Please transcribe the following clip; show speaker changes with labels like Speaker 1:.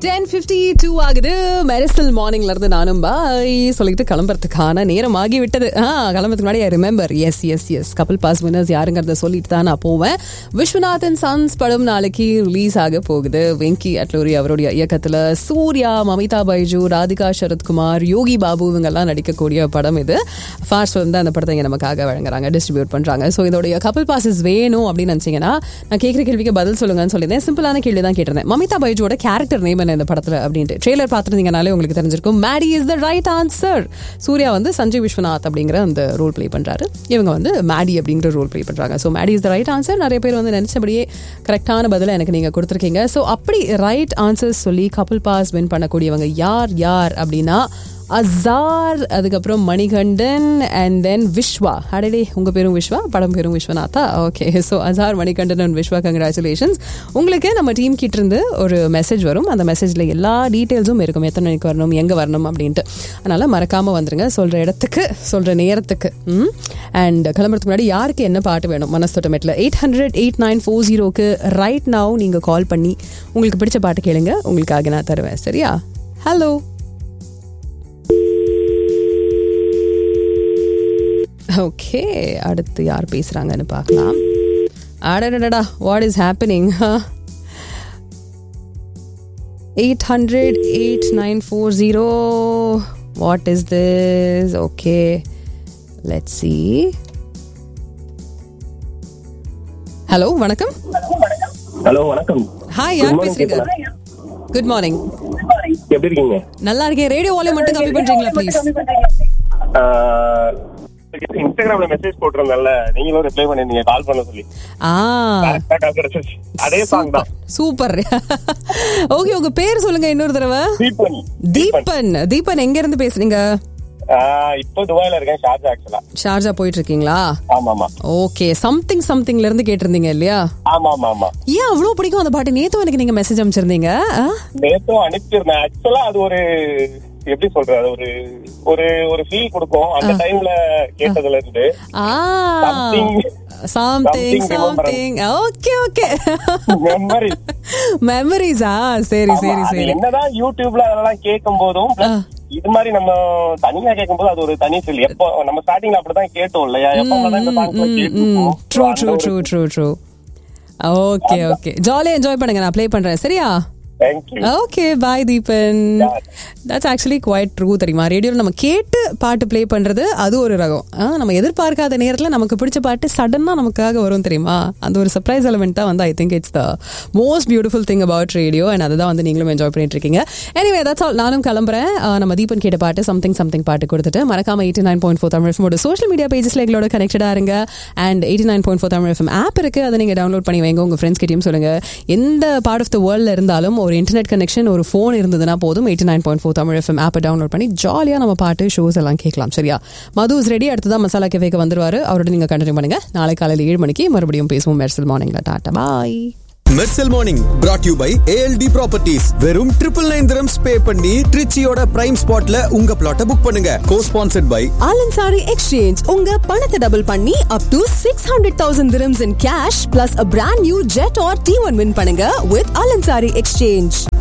Speaker 1: Ten fifty two ஆகுது மெரிசல் மார்னிங்ல இருந்து நானும் பாய் சொல்லிட்டு கிளம்புறதுக்கான நேரம் ஆகிவிட்டது ஆ கிளம்புறதுக்கு முன்னாடி I remember S S S கப்பல் பாஸ் வினர்ஸ் யாருங்கிறத சொல்லிட்டு தான் நான் போவேன் விஸ்வநாதன் சன்ஸ் படம் நாளைக்கு ரிலீஸ் ஆக போகுது வெங்கி அட்லூரி அவருடைய இயக்கத்துல சூர்யா மமிதா பைஜு ராதிகா சரத்குமார் யோகி பாபு இவங்கெல்லாம் நடிக்கக்கூடிய படம் இது ஃபாஸ்ட் வந்து அந்த படத்தை இங்க நமக்காக வழங்குறாங்க டிஸ்ட்ரிபியூட் பண்றாங்க ஸோ இதோடைய கப்பல் பாசஸ் வேணும் அப்படின்னு நினைச்சீங்கன்னா நான் கேட்குற கேள்விக்கு பதில் சொல்லுங்கன்னு சொல்லியிருந்தேன் சிம்பிளான கேள்வி தான் கேட்டிருந்தேன் மமிதா பைஜுவோட கேரக்டர் நேம் என்ன இந்த படத்துல அப்படின்ட்டு ட்ரெய்லர் பார்த்துருந்தீங்கனாலே உங்களுக்கு தெரிஞ்சிருக்கும் Maddy is the right answer Surya வந்து சஞ்சய் விஸ்வநாத் அப்படிங்கிற அந்த ரோல் ப்ளே பண்றாரு இவங்க வந்து மேடி அப்படிங்கிற ரோல் ப்ளே பண்றாங்க so Maddy is the right answer நிறைய பேர் வந்து நினைச்சபடியே கரெக்டான பதிலை எனக்கு நீங்க கொடுத்துருக்கீங்க ஸோ அப்படி ரைட் ஆன்சர்ஸ் சொல்லி கப்பல் பாஸ் வின் பண்ணக்கூடியவங்க யார் யார் அப்படின்னா அசார் அதுக்கப்புறம் மணிகண்டன் அண்ட் தென் விஸ்வா அடடே உங்க பேரும் விஸ்வா படம் பேரும் Viswanatha okay so Azar Manikandan and Viswa congratulations உங்களுக்கு நம்ம டீம் கிட்ட இருந்து ஒரு மெசேஜ் வரும் அந்த மெசேஜ்ல எல்லா டீட்டெயில்ஸும் இருக்கும் எத்தனை மணிக்கு வரணும் எங்க வரணும் அப்படின்ட்டு அதனால மறக்காம வந்துருங்க சொல்ற இடத்துக்கு சொல்ற நேரத்துக்கு அண்ட் கிளம்புறதுக்கு முன்னாடி யாருக்கு என்ன பாட்டு வேணும் மனஸ்தோட்டமேட்டில் eight hundred eight nine four ஜீரோக்கு ரைட் நவ் நீங்க கால் பண்ணி உங்களுக்கு பிடிச்ச பாட்டு கேளுங்க உங்களுக்காக நான் தருவேன் சரியா ஹலோ ஓகே அடுத்து யார் பேசுறாங்கன்னு பார்க்கலாம் அடடடா what is happening eight hundred eight nine four zero what is this okay let see hello வணக்கம்
Speaker 2: ஹலோ வணக்கம்
Speaker 1: ஹாய்
Speaker 2: Good
Speaker 1: யார்
Speaker 2: morning,
Speaker 1: பேசுறீங்க
Speaker 2: கேக்குதா?
Speaker 1: குட் மார்னிங்
Speaker 2: எப்படி இருக்கீங்க
Speaker 1: நல்லா இருக்கேன் ரேடியோ வால்யூம் மட்டும் கம்மி பண்றீங்களா ப்ளீஸ்
Speaker 2: ஆஹ், இன்ஸ்டாகிராம்ல மெசேஜ் போட்டிருந்தேன்ல நீங்களும் ரிப்ளை பண்ணிருந்தீங்க கால் பண்ண சொல்லி
Speaker 1: ஆ
Speaker 2: Correct ஆ கிடைச்சிருச்சு. அதே சாங் தான்
Speaker 1: சூப்பர் ஓகே உங்க பேர் சொல்லுங்க இன்னொரு தடவை
Speaker 2: தீபன்
Speaker 1: தீபன் தீபன் எங்க இருந்து பேசுறீங்க
Speaker 2: ஆஹ், இப்போ துபாயில இருக்கேன் ஷார்ஜா ஆக்சுவலா
Speaker 1: ஷார்ஜா போயிட்டு இருக்கீங்களா
Speaker 2: ஆமா ஆமா
Speaker 1: ஓகே சம்திங் சம்திங்ல இருந்து கேட்டிருந்தீங்க இல்லையா
Speaker 2: ஆமா ஆமா ஆமா
Speaker 1: ஏன் அவ்வளவு பிடிக்கும் அந்த பாட்டு நேத்து எனக்கு நீங்க மெசேஜ் அனுப்பிச்சிருந்தீங்க ஆ?
Speaker 2: நேத்தும் அனுப்பிச்சிருந்தேன் ஆக்சுவலா அது ஒரு எப்படி சொல்றது அது ஒரு ஒரு ஒரு ஃபீல் கொடுக்கும் அந்த டைம்ல கேட்டதுல இருந்து
Speaker 1: ஆ
Speaker 2: Something-
Speaker 1: something
Speaker 2: something remembrance.
Speaker 1: Something okay okay
Speaker 2: memory
Speaker 1: மெமரிஸா சரி சரி சரி
Speaker 2: என்னதான் யூடியூப்ல அதெல்லாம் கேட்கும் போதும் plus இது மாதிரி நம்ம தனியா கேட்கும் போது அது ஒரு தனி ஃபீல் எப்போ நம்ம ஸ்டார்டிங்ல அப்படிதான் கேட்டோம் இல்லையா எப்போ இந்த சாங்ஸ்ல கேட்டுருப்போம்
Speaker 1: true true true true true okay okay ஜாலியா என்ஜாய் பண்ணுங்க நான் ப்ளே பண்றேன் சரியா
Speaker 2: thank you
Speaker 1: okay bye Deepan that's actually quite true தெரியுமா ரேடியோவில் நம்ம கேட்டு பாட்டு ப்ளே பண்ணுறது அது ஒரு ரகம் ஆ, நம்ம எதிர்பார்க்காத நேரத்தில் நமக்கு பிடிச்ச பாட்டு சடனாக நமக்காக வரும் தெரியுமா அந்த ஒரு சர்ப்ரைஸ் எலமெண்ட் தான் வந்து I think it's the most beautiful thing about radio and அதுதான் வந்து நீங்களும் என்ஜாய் பண்ணிட்டு இருக்கீங்க எனிவே தட்ஸ் ஆல் நானும் கிளம்புறேன் ஆ, நம்ம தீபன் கேட்ட பாட்டு சம்திங் சம்திங் பாட்டு கொடுத்துட்டு மறக்காம eighty nine point four Tamil எஃப்எமோட சோஷியல் மீடியா பேஜஸ்ல எங்களோட கனெக்டடாக இருங்க and eighty nine point four Tamil FM app இருக்கு அதை நீங்கள் டவுன்லோட் பண்ணி வைங்க உங்கள் ஃப்ரெண்ட்ஸ் கிட்டயும் சொல்லுங்க எந்த பார்ட் ஆஃப் த வேர்ல்டில் இருந்தாலும் ஒரு இன்டர்நெட் கனெக்ஷன் ஒரு ஃபோன் இருந்ததுன்னா போதும் eighty nine point four Tamil FM ஆப்பை டவுன்லோட் பண்ணி ஜாலியாக நம்ம பாட்டு ஷோஸ் எல்லாம் கேட்கலாம் சரியா மது இஸ் ரெடி அடுத்ததான் மசாலா கேஃபேக்கு வந்துருவாரு அவரோட நீங்கள் கண்டினியூ பண்ணுங்க நாளை காலையில் ஏழு மணிக்கு மறுபடியும் பேசுவோம் மெர்சல் மார்னிங்ல tata bye
Speaker 3: Mersal morning brought you by ALT properties வெறும் ட்ரிபிள் நைன் திரம்ஸ் பே பண்ணி ட்ரிச்சியோட பிரைம் ஸ்பாட்ல உங்க பிளாட்டை புக் பண்ணுங்க co sponsored by
Speaker 4: Alansari exchange உங்க பணத்தை டபுள் பண்ணி up to six hundred thousand dirhams in cash plus a brand new Jetour T one win பண்ணுங்க வித் ஆலன்சாரி எக்ஸ்சேஞ்ச்